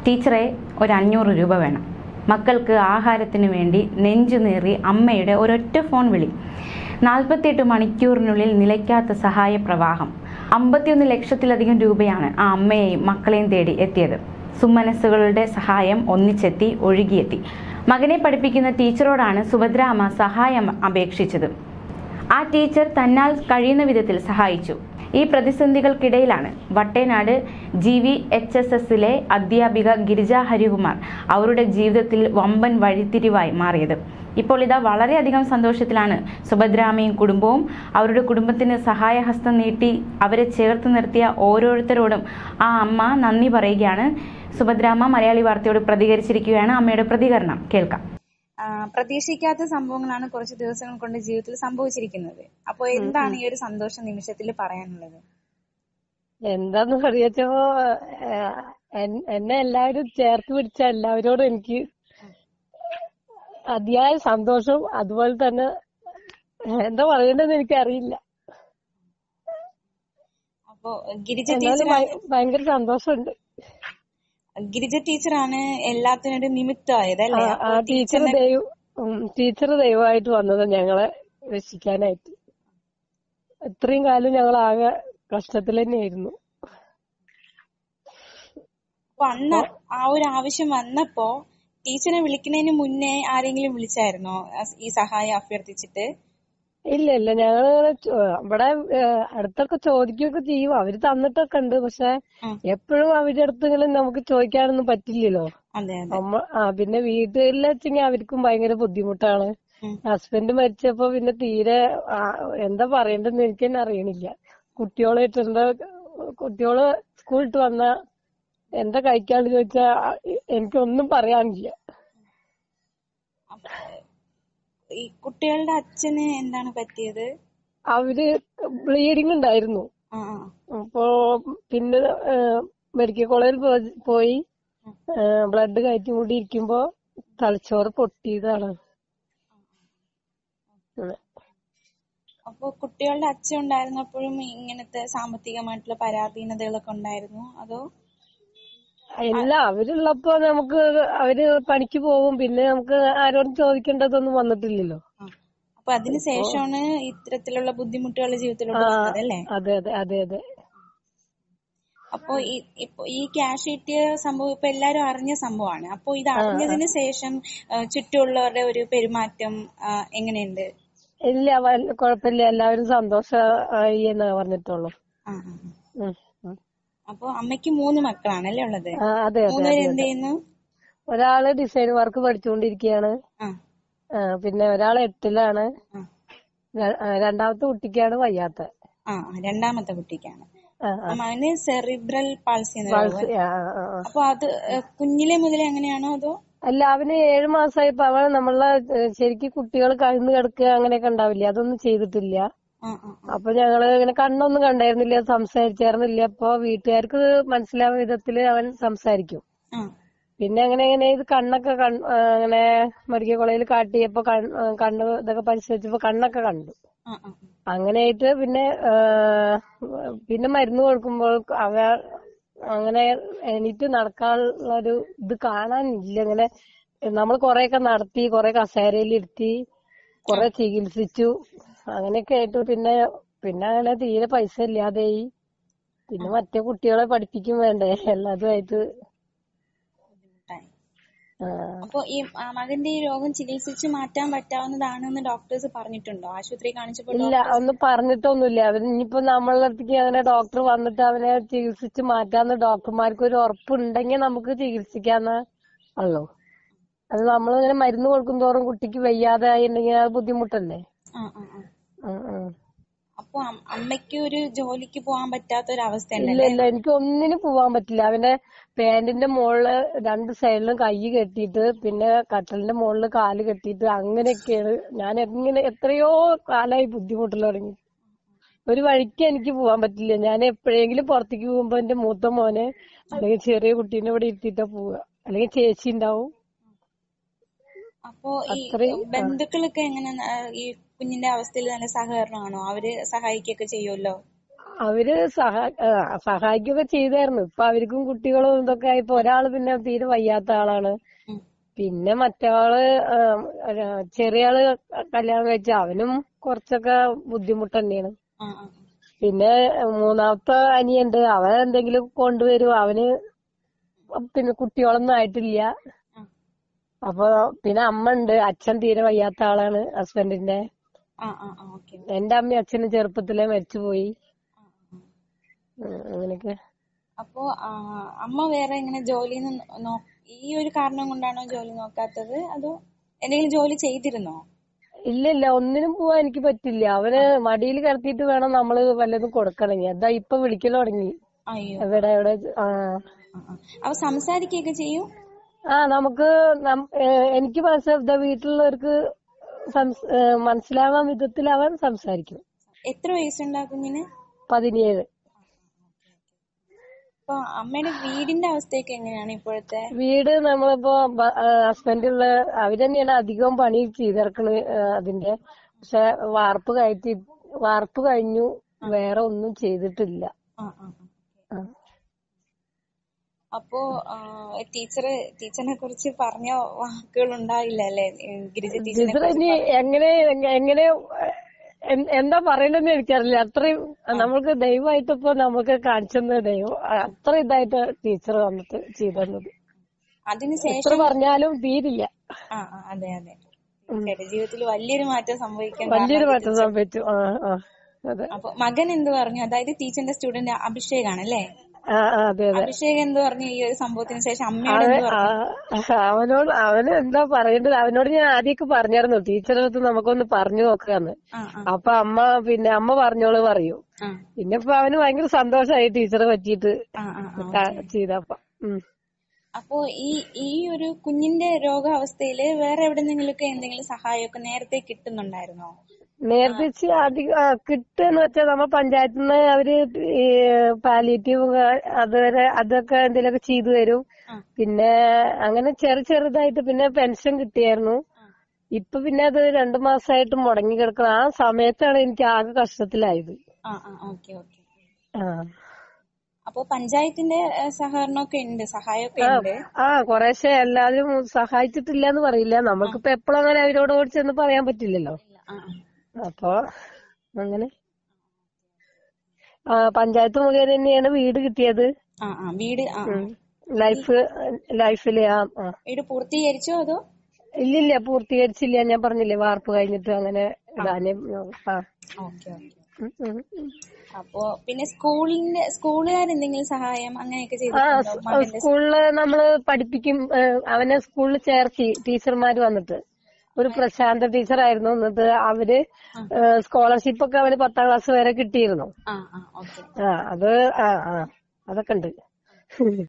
ടീച്ചറെ ഒരു അഞ്ഞൂറ് രൂപ വേണം മക്കൾക്ക് ആഹാരത്തിന് വേണ്ടി നെഞ്ചു നേറി അമ്മയുടെ ഒരൊറ്റ ഫോൺ വിളി നാൽപ്പത്തിയെട്ട് മണിക്കൂറിനുള്ളിൽ നിലയ്ക്കാത്ത സഹായ പ്രവാഹം അമ്പത്തിയൊന്ന് ലക്ഷത്തിലധികം രൂപയാണ് ആ അമ്മയെയും മക്കളെയും തേടി എത്തിയത് സുമനസ്സുകളുടെ സഹായം ഒന്നിച്ചെത്തി ഒഴുകിയെത്തി മകനെ പഠിപ്പിക്കുന്ന ടീച്ചറോടാണ് സുഭദ്ര അമ്മ സഹായം അപേക്ഷിച്ചത് ആ ടീച്ചർ തന്നാൽ കഴിയുന്ന വിധത്തിൽ സഹായിച്ചു ഈ പ്രതിസന്ധികൾക്കിടയിലാണ് Vattenad G V H S എസിലെ അധ്യാപിക ഗിരിജ ഹരികുമാർ അവരുടെ ജീവിതത്തിൽ വമ്പൻ വഴിത്തിരിവായി മാറിയത് ഇപ്പോൾ ഇതാ വളരെയധികം സന്തോഷത്തിലാണ് സുഭദ്രാമയും കുടുംബവും അവരുടെ കുടുംബത്തിന് സഹായഹസ്തം നീട്ടി അവരെ ചേർത്ത് നിർത്തിയ ഓരോരുത്തരോടും ആ അമ്മ നന്ദി പറയുകയാണ് സുഭദ്രാമ്മ മലയാളി വാർത്തയോട് പ്രതികരിച്ചിരിക്കുകയാണ് അമ്മയുടെ പ്രതികരണം കേൾക്കാം ആ, പ്രതീക്ഷിക്കാത്ത സംഭവങ്ങളാണ് കുറച്ച് ദിവസങ്ങൾ കൊണ്ട് ജീവിതത്തിൽ സംഭവിച്ചിരിക്കുന്നത് അപ്പൊ എന്താണ് ഈ ഒരു സന്തോഷ നിമിഷത്തിൽ പറയാനുള്ളത് എന്താന്ന് പറയാച്ചോ എന്നെ എല്ലാവരും ചേർത്ത് പിടിച്ച എല്ലാവരോടും എനിക്ക് അതിയായ സന്തോഷവും അതുപോലെ തന്നെ എന്താ പറയേണ്ടതെന്ന് എനിക്കറിയില്ല അപ്പൊ ഗിരിജ എന്നാലും ടീച്ചർ ഭയ- ഭയങ്കര സന്തോഷമുണ്ട് ഗിരിജ ടീച്ചറാണ് എല്ലാത്തിനും ഒരു നിമിത്തമായത് ആ അല്ലേ ആ അപ്പൊ ടീച്ചർ ടീച്ചറിനെ ദൈവം ടീച്ചർ ദൈവമായിട്ട് വന്നത് ഞങ്ങളെ രക്ഷിക്കാനായിട്ട് ഇത്രയും കാലം ഞങ്ങൾ ആകെ കഷ്ടത്തിൽ തന്നെയായിരുന്നു അപ്പൊ അന്ന് ആ ഒരു ആവശ്യം വന്നപ്പോ ടീച്ചറെ വിളിക്കുന്നതിന് മുന്നേ ആരെങ്കിലും വിളിച്ചായിരുന്നോ അസ് ഈ സഹായം അഭ്യർത്ഥിച്ചിട്ട് ഇല്ല ഇല്ല ഞങ്ങള് ചോ- ഇവിടെ ഏഹ്, അടുത്തൊക്കെ ചോദിക്കുകയൊക്കെ ചെയ്യും അവര് തന്നിട്ടൊക്കെ ഉണ്ട് പക്ഷെ ഉം. എപ്പോഴും അവരുടെ അടുത്ത് ഇങ്ങനെ നമുക്ക് ചോദിക്കാനൊന്നും പറ്റില്ലല്ലോ അതെ അതെ നമ്മ ആ പിന്നെ വീട്ടിൽ വെച്ചെങ്കിൽ അവർക്കും ഭയങ്കര ബുദ്ധിമുട്ടാണ് ഉം. ഹസ്ബൻഡ് മരിച്ചപ്പോ പിന്നെ തീരെ ആ, എന്താ പറയണ്ടെന്ന് എനിക്ക് തന്നെ അറിയണില്ല കുട്ടികളായിട്ടുണ്ട് കുട്ടികള് സ്കൂളിട്ട് വന്ന എന്താ കഴിക്കാന്ന് ചോദിച്ചാ ആ, എനിക്കൊന്നും പറയാനില്ല അപ്പൊ ഈ കുട്ടികളുടെ അച്ഛന് എന്താണ് പറ്റിയത് അവര് ബ്ലീഡിങ് ഉണ്ടായിരുന്നു ആ ആ അപ്പോ പിന്നെ മെഡിക്കൽ കോളേജിൽ പോ- പോയി ബ്ലഡ് കയറ്റി കൂടി ഇരിക്കുമ്പോ തലച്ചോറ് പൊട്ടിയതാണ് അതെ. അപ്പൊ കുട്ടികളുടെ അച്ഛൻ ഉണ്ടായിരുന്നപ്പോഴും ഇങ്ങനത്തെ സാമ്പത്തികമായിട്ടുള്ള പരാധീനതകളൊക്കെ ഉണ്ടായിരുന്നു അതോ ഇല്ല അവരുള്ളപ്പോ നമുക്ക് അവര് പണിക്ക് പോകും പിന്നെ നമുക്ക് ആരോടും ചോദിക്കേണ്ടതൊന്നും വന്നിട്ടില്ലല്ലോ ആ. അപ്പൊ അതിന് ശേഷമാണ് ഇത്തരത്തിലുള്ള ബുദ്ധിമുട്ടുകൾ ജീവിതത്തിലോട്ട് ആ, വന്നത് അല്ലേ അതെ അതെ അതെ അതെ അപ്പൊ ഈ ഇപ്പൊ ഈ ക്യാഷ് കിട്ടിയ സംഭവം ഇപ്പൊ എല്ലാരും അറിഞ്ഞ സംഭവമാണ് അപ്പൊ ഇത് അറിഞ്ഞതിന് ശേഷം ആ, ചുറ്റുമുള്ളവരുടെ ഒരു പെരുമാറ്റം ആ, എങ്ങനെയുണ്ട് ഇല്ല വല്ല- കുഴപ്പമില്ല എല്ലാവരും സന്തോഷമായി എന്നാ പറഞ്ഞിട്ടുള്ളൂ ആ, ആ, ആ. ഉം, ഉം. അപ്പൊ അമ്മയ്ക്ക് മൂന്ന് മക്കളാണല്ലേ ഉള്ളത് ആ, അതെ അതെ മൂന്നുപേര് അതെ എന്ത് അതെ ചെയ്യുന്നു ഒരാള് ഡിസൈൻ വർക്ക് പഠിച്ചുകൊണ്ടിരിക്കുകയാണ് ആ ആ, പിന്നെ ഒരാൾ എട്ടിലാണ് ആ ര- ആ, രണ്ടാമത്തെ കുട്ടിക്കാണ് വയ്യാത്ത ആ രണ്ടാമത്തെ കുട്ടിക്കാണ് ആ, ആ. അവന് സെറിബ്രൽ പാൾസി എന്ന് പൾസ് പറയുന്നത് ആ, ആ, ആ. അപ്പൊ അത് ഏ, കുഞ്ഞിലെ മുതലേ അങ്ങനെയാണോ അതോ അല്ല അവന് ഏഴു മാസമായപ്പോ അവൻ നമ്മളെ ഏഹ്, ശരിക്കും കുട്ടികൾ കഴുന്ന് കിടക്കുക അങ്ങനെയൊക്കെ ഉണ്ടാവില്ലേ അതൊന്നും ചെയ്തിട്ടില്ല ആ ആ ആ. അപ്പൊ ഞങ്ങള് ഇങ്ങനെ കണ്ണൊന്നും കണ്ടായിരുന്നില്ല സംസാരിച്ചായിരുന്നില്ല അപ്പൊ വീട്ടുകാർക്ക് മനസ്സിലാവുന്ന വിധത്തില് അവൻ സംസാരിക്കും ആ പിന്നെ അങ്ങനെ ഇങ്ങനെ ഇത് കണ്ണൊക്കെ കൺ ആ, അങ്ങനെ മെഡിക്കൽ കോളേജിൽ കാട്ടിയപ്പോ കണ്ണ് ആ, കണ്ണ് ഇതൊക്കെ പരിശോധിച്ചപ്പോ കണ്ണൊക്കെ കണ്ടു ആ ആ അങ്ങനെയായിട്ട് പിന്നെ ആ, പിന്നെ മരുന്ന് കൊടുക്കുമ്പോൾ അവ അങ്ങനെ എണീറ്റ് നടക്കാനുള്ള ഒരു ഇത് കാണാനില്ല ഇങ്ങനെ നമ്മൾ കൊറേയൊക്കെ നടത്തി കൊറേ കസേരയിലിരുത്തി കൊറേ ചികിത്സിച്ചു അങ്ങനെയൊക്കെ ആയിട്ട് പിന്നെ പിന്നെ അങ്ങനെ തീരെ പൈസ ഇല്ലാതെയായി പിന്നെ മറ്റേ കുട്ടികളെ പഠിപ്പിക്കും വേണ്ടേ എല്ലാതുമായിട്ട് ബുദ്ധിമുട്ടായി ആ. അപ്പൊ ഈ ആ, മകന്റെ ഈ രോഗം ചികിത്സിച്ച് മാറ്റാൻ പറ്റാവുന്നതാണെന്ന് ഡോക്ടേഴ്സ് പറഞ്ഞിട്ടുണ്ടോ ആശുപത്രി കാണിച്ചപ്പോൾ ഇല്ല ഒന്നും പറഞ്ഞിട്ടൊന്നുമില്ല അവര് ഇനിയിപ്പോ നമ്മളെ അടുത്തേക്ക് അങ്ങനെ ഡോക്ടർ വന്നിട്ട് അവനെ ചികിത്സിച്ച് മാറ്റാന്ന് ഡോക്ടർമാർക്ക് ഒരു ഉറപ്പുണ്ടെങ്കിൽ നമുക്ക് ചികിത്സിക്കാന്ന് ഉള്ളൂ അത് നമ്മളിങ്ങനെ മരുന്ന് കൊടുക്കും തോറും കുട്ടിക്ക് വയ്യാതെ ആയിട്ടുണ്ടെങ്കിൽ അത് ബുദ്ധിമുട്ടല്ലേ ആ ആ ആ ഉം, ഉം. അപ്പൊ അം- അമ്മയ്ക്ക് ഒരു ജോലിക്ക് പോകാൻ പറ്റാത്ത ഒരു അവസ്ഥ ഇല്ല ഉണ്ടല്ലേ ഇല്ല എനിക്ക് ഒന്നിനും പോവാൻ പറ്റില്ല അവന്റെ പാന്റിന്റെ മുകളില് രണ്ട് സൈഡിലും കൈ കെട്ടിയിട്ട് പിന്നെ കട്ടലിന്റെ മുകളില് കാല് കെട്ടിയിട്ട് അങ്ങനെയൊക്കെയാണ് ഞാൻ എങ്ങനെ എത്രയോ കാലമായി ബുദ്ധിമുട്ടിൽ തുടങ്ങി ഒരു വഴിക്ക് എനിക്ക് പോവാൻ പറ്റില്ല ഞാൻ എപ്പോഴെങ്കിലും പുറത്തേക്ക് പോകുമ്പോ എന്റെ മൂത്ത മോനെ അല്ലെങ്കിൽ ചെറിയ കുട്ടീനെ ഇവിടെ ഇരുത്തിയിട്ടാ പോവുക അല്ലെങ്കിൽ ചേച്ചി ഉണ്ടാവും അപ്പൊ ഈ അത്രയും, ആ. ബന്ധുക്കളൊക്കെ എങ്ങനെ ന- ഈ കുഞ്ഞിന്റെ അവസ്ഥയിൽ നല്ല സഹകരണമാണോ അവര് സഹായിക്കൊക്കെ ചെയ്യുമല്ലോ അവര് സഹാ ആ, സഹായിക്കുകയൊക്കെ ചെയ്തായിരുന്നു ഇപ്പൊ അവർക്കും കുട്ടികളും ഇതൊക്കെ ആയപ്പോ ഒരാള് പിന്നെ തീരെ വയ്യാത്ത ആളാണ് ഉം. പിന്നെ മറ്റാള് ആ, ഒരു ചെറിയ ആള് കല്യാണം കഴിച്ച അവനും കുറച്ചൊക്കെ ബുദ്ധിമുട്ട് തന്നെയാണ് ആ ആ പിന്നെ മൂന്നാമത്തെ അനിയുണ്ട് അവൻ എന്തെങ്കിലും കൊണ്ടുവരും അവന് പിന്നെ കുട്ടികളൊന്നും ആയിട്ടില്ല ആ. അപ്പൊ പിന്നെ അമ്മ ഉണ്ട് അച്ഛൻ തീരെ വയ്യാത്ത ആളാണ് ഹസ്ബൻഡിന്റെ ആ ആ ആ ഓക്കെ എന്റെ അമ്മയും അച്ഛനും ചെറുപ്പത്തിലേ മരിച്ചുപോയി ഉം, അങ്ങനെയൊക്കെ അപ്പോ ആ, അമ്മ വേറെ ഇങ്ങനെ ജോലി നോ ഈ ഒരു കാരണം കൊണ്ടാണോ ജോലി നോക്കാത്തത് അതോ എന്തെങ്കിലും ജോലി ചെയ്തിരുന്നോ ഇല്ല ഇല്ല ഒന്നിനും പോവാൻ എനിക്ക് പറ്റില്ല അവന് മടിയിൽ കിടത്തിയിട്ട് വേണം നമ്മള് വല്ലതും കൊടുക്കണമെങ്കിൽ അതാ ഇപ്പൊ വിളിക്കൽ തുടങ്ങി അയ്യോ എവിടെ എവിടെ ആ ആ, ആ. അപ്പൊ സംസാരിക്കുകയൊക്കെ ചെയ്യും ആ നമുക്ക് നം- ഏഹ് എനിക്ക് മനസ്സിലാ വീട്ടിലുള്ളവർക്ക് സംസ്- ഏഹ് മനസ്സിലാവാൻ വിധത്തിൽ അവൻ സംസാരിക്കും എത്ര വയസ്സുണ്ട് ആ കുഞ്ഞിന് പതിനേഴ് അപ്പൊ അമ്മയുടെ വീടിന്റെ അവസ്ഥയൊക്കെ എങ്ങനെയാണ് ഇപ്പോഴത്തെ വീട് നമ്മളിപ്പോ ഹസ്ബൻഡുള്ള അവര് തന്നെയാണ് അധികം പണി ചെയ്തിറക്കണ് അതിന്റെ പക്ഷെ വാർപ്പ് കയറ്റി വാർപ്പ് കഴിഞ്ഞു വേറെ ഒന്നും ചെയ്തിട്ടില്ല ആ ആ ആ. ആ. അപ്പോ ടീച്ചർ ടീച്ചറിനെ കുറിച്ച് പറഞ്ഞ വാക്കുകൾ ഉണ്ടായില്ല അല്ലെ ഗിരിജ ടീച്ചറിനെ ടീച്ചർ ഇനി എങ്ങനെ എങ്ങനെ എ- എന്താ പറയണെന്ന് എനിക്കറിയില്ല അത്രയും നമ്മൾക്ക് ദൈവമായിട്ട് ഇപ്പൊ നമുക്ക് കാണിച്ചെന്ന ദൈവം അത്ര ഇതായിട്ട് ടീച്ചർ വന്നിട്ട് ചെയ്തത് അതിനുശേഷം എത്ര പറഞ്ഞാലും തീരില്ല ആ ആ, അതെ അതെ തീർച്ചയായിട്ടും ജീവിതത്തിൽ വലിയൊരു മാറ്റം സംഭവിക്കാൻ വലിയൊരു കാരണം മാറ്റം സംഭവിച്ചു ആ ആ അതെ അപ്പൊ മകൻ എന്ത് പറഞ്ഞു അതായത് ടീച്ചറിന്റെ സ്റ്റുഡന്റ് അഭിഷേകാണ് അല്ലേ ആ ആ അതെ അതെ അഭിഷേക് എന്ത് പറഞ്ഞു ഈ ഒരു സംഭവത്തിന് ശേഷം അമ്മയോട് അവൻ എന്ത് പറഞ്ഞു ആ, അവനോട് അവന് എന്താ പറയേണ്ടത് അവനോട് ഞാൻ ആദ്യമൊക്കെ പറഞ്ഞായിരുന്നു ടീച്ചറെ അടുത്ത് നമുക്കൊന്ന് പറഞ്ഞു നോക്കാന്ന് ആ ആ അപ്പൊ അമ്മ പിന്നെ അമ്മ പറഞ്ഞോള് പറയൂ ആ പിന്നെ ഇപ്പൊ അവന് ഭയങ്കര സന്തോഷമായി ടീച്ചറെ പറ്റിയിട്ട് ആ ആ ആ ക- ചെയ്തപ്പോ ഉം. അപ്പോ ഈ ഈ ഒരു കുഞ്ഞിന്റെ രോഗാവസ്ഥയില് വേറെ എവിടെന്നെങ്കിലൊക്കെ എന്തെങ്കിലും സഹായമൊക്കെ നേരത്തെ കിട്ടുന്നുണ്ടായിരുന്നോ നേരത്തെ ഇച്ചി അധികം ആ, കിട്ടുകയെന്ന് വെച്ചാൽ നമ്മ പഞ്ചായത്തിൽ നിന്ന് അവര് ഈ പാലിയേറ്റീവ് അതുവരെ അതൊക്കെ എന്തെങ്കിലുമൊക്കെ ചെയ്തു തരും ആ. പിന്നെ അങ്ങനെ ചെറു ചെറുതായിട്ട് പിന്നെ പെൻഷൻ കിട്ടിയായിരുന്നു ആ. ഇപ്പൊ പിന്നെ അത് രണ്ടു മാസമായിട്ട് മുടങ്ങി കിടക്കണം ആ സമയത്താണ് എനിക്ക് ആകെ കഷ്ടത്തിലായത് ആ ആ ഓക്കെ ഓക്കെ ആ അപ്പൊ പഞ്ചായത്തിന്റെ ഏഹ്, സഹകരണമൊക്കെ ഉണ്ട് സഹായമൊക്കെ ആ, ഉണ്ട് ആ കുറേശ്ശെ എല്ലാവരും സഹായിച്ചിട്ടില്ല എന്ന് പറയില്ല നമുക്കിപ്പോ എപ്പോഴും അങ്ങനെ അവരോട് ഓടി ചെന്ന് പറയാൻ പറ്റില്ലല്ലോ ആ ആ അപ്പൊ അങ്ങനെ ആ പഞ്ചായത്ത് മുഖേന തന്നെയാണ് വീട് കിട്ടിയത് ആ ആ വീട് ആ ആ. ഉം. ലൈഫ് ലൈഫില് ആ ആ വീട് പൂർത്തീകരിച്ചോ അതോ ഇല്ലില്ല പൂർത്തീകരിച്ചില്ല ഞാൻ പറഞ്ഞില്ലേ വാർപ്പ് കഴിഞ്ഞിട്ട് അങ്ങനെ ഇടാനേ ആ ഓക്കെ ഓക്കെ ഉം, ഉം, ഉം. അപ്പോ പിന്നെ സ്കൂളിന്റെ സ്കൂളുകാർ എന്തെങ്കിലും സഹായം അങ്ങനെയൊക്കെ ആ ചെയ്തിട്ടുണ്ടോ സ്- മകന്റെ സ്കൂളില് നമ്മള് പഠിപ്പിക്കും ഏ, അവനെ സ്കൂളിൽ ചേർത്തി ടീച്ചർമാര് വന്നിട്ട് ഒരു പ്രശാന്ത ടീച്ചറായിരുന്നു എന്നിട്ട് അവര് സ്കോളർഷിപ്പ് ഒക്കെ അവന് പത്താം ക്ലാസ് വരെ കിട്ടിയിരുന്നു ആ ആ ഓക്കെ ആ അത് ആ ആ അതൊക്കെ ഉണ്ട്